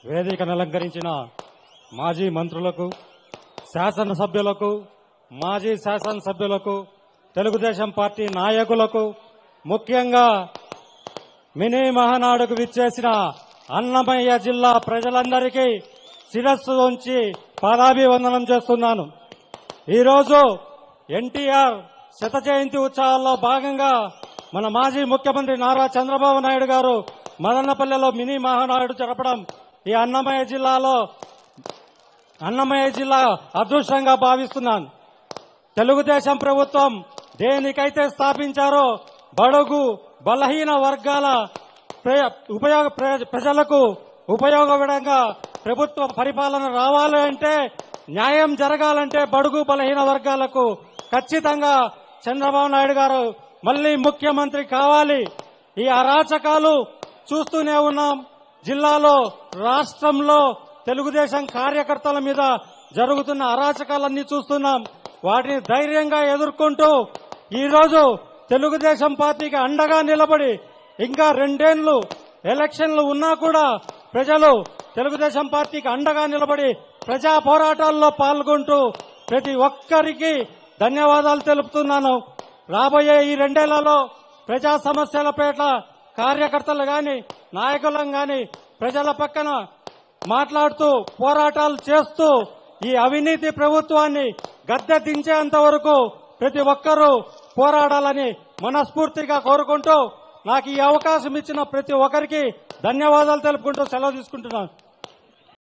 వేదికను అలంకరించిన మాజీ మంత్రులకు శాసనసభ్యులకు మాజీ శాసనసభ్యులకు తెలుగుదేశం పార్టీ నాయకులకు ముఖ్యంగా మినీ మహానాడుకు విచ్చేసిన అన్నమయ్య జిల్లా ప్రజలందరికీ శిరస్సు ఉంచి పాదాభివందనం చేస్తున్నాను ఈరోజు ఎన్టీఆర్ శత జయంతి ఉత్సవాల్లో భాగంగా మన మాజీ ముఖ్యమంత్రి నారా చంద్రబాబు నాయుడు గారు మదనపల్లెలో మినీ మహానాడు జరపడం ఈ అన్నమయ్య జిల్లాలో అన్నమయ్య జిల్లా అదృష్టంగా భావిస్తున్నాను తెలుగుదేశం ప్రభుత్వం దేనికైతే స్థాపించారో బడుగు బలహీన వర్గాల ప్ర- ఉపయోగ ప్ర- ప్రజలకు ఉపయోగపడంగా ప్రభుత్వ పరిపాలన రావాలి అంటే న్యాయం జరగాలంటే బడుగు బలహీన వర్గాలకు ఖచ్చితంగా చంద్రబాబు నాయుడు గారు మళ్లీ ముఖ్యమంత్రి కావాలి ఈ అరాచకాలు చూస్తూనే ఉన్నాం జిల్లాలో రాష్ట్రంలో తెలుగుదేశం కార్యకర్తల మీద జరుగుతున్న అరాచకాలన్నీ చూస్తున్నాం వాటిని ధైర్యంగా ఎదుర్కొంటూ ఈ రోజు తెలుగుదేశం పార్టీకి అండగా నిలబడి ఇంకా రెండేళ్లు ఎలక్షన్లు ఉన్నా కూడా ప్రజలు తెలుగుదేశం పార్టీకి అండగా నిలబడి ప్రజా పోరాటాల్లో పాల్గొంటూ ప్రతి ఒక్కరికి ధన్యవాదాలు తెలుపుతున్నాను రాబోయే ఈ రెండేళ్లలో ప్రజా సమస్యల పట్ల కార్యకర్తలు గాని నాయకులం గాని ప్రజల పక్కన మాట్లాడుతూ పోరాటాలు చేస్తూ ఈ అవినీతి ప్రభుత్వాన్ని గద్దె దించేంత వరకు ప్రతి ఒక్కరూ పోరాడాలని మనస్ఫూర్తిగా కోరుకుంటూ నాకు ఈ అవకాశం ఇచ్చిన ప్రతి ఒక్కరికి ధన్యవాదాలు తెలుపుకుంటూ సెలవు తీసుకుంటున్నాను